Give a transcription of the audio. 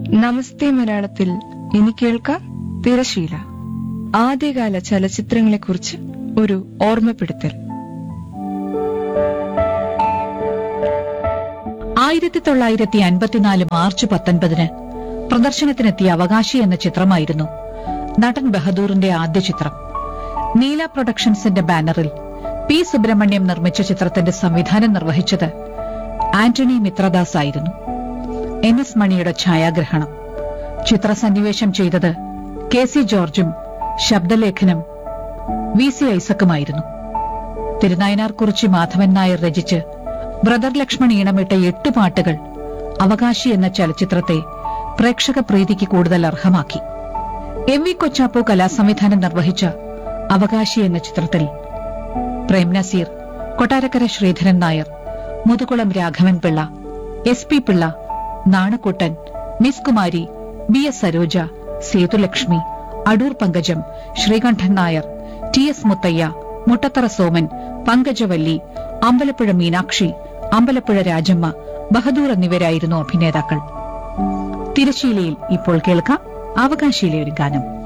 നമസ്തേ മലയാളത്തിൽ ഇനി കേൾക്കാം തിരശീല ആദ്യകാല ചലച്ചിത്രങ്ങളെക്കുറിച്ച് ഒരു ഓർമ്മപ്പെടുത്തൽ ആയിരത്തി തൊള്ളായിരത്തി അൻപത്തിനാല് മാർച്ച് പത്തൊൻപതിന് പ്രദർശനത്തിനെത്തിയ അവകാശി എന്ന ചിത്രമായിരുന്നു നടൻ ബഹദൂറിന്റെ ആദ്യ ചിത്രം നീല പ്രൊഡക്ഷൻസിന്റെ ബാനറിൽ പി സുബ്രഹ്മണ്യം നിർമ്മിച്ച ചിത്രത്തിന്റെ സംവിധാനം നിർവഹിച്ചത് ആന്റണി മിത്രദാസ് ആയിരുന്നു എൻ എസ് മണിയുടെ ഛായാഗ്രഹണം ചിത്രസന്നിവേശം ചെയ്തത് കെ സി ജോർജും ശബ്ദലേഖനം വി സി ഐസക്കുമായിരുന്നു തിരുനായനാർ കുറിച്ചി മാധവൻ നായർ രചിച്ച് ബ്രദർ ലക്ഷ്മൺ ഈണമിട്ട എട്ട് പാട്ടുകൾ അവകാശി എന്ന ചലച്ചിത്രത്തെ പ്രേക്ഷക പ്രീതിക്ക് കൂടുതൽ അർഹമാക്കി എം വി കൊച്ചാപ്പു കലാസംവിധാനം നിർവഹിച്ച അവകാശി എന്ന ചിത്രത്തിൽ Prem Nazir Kottarakkara Sreedharan Nair Muthukulam Raghavan Pillai S P Pillai Nanakkuttan miss Kumari B S Saroja Sethulakshmi Adoor Pankajam Sreekantan Nair T S Muthaiah Muttathara Soman Pankajavalli Ambalappuzha Meenakshi Ambalappuzha Rajamma Bahadoor എന്നിവരായിരുന്നു അഭിനേതാക്കൾ തിരശ്ശീലയിൽ ഇപ്പോൾ കേൾക്കാം അവകാശിയിലെ ഒരു ഗാനം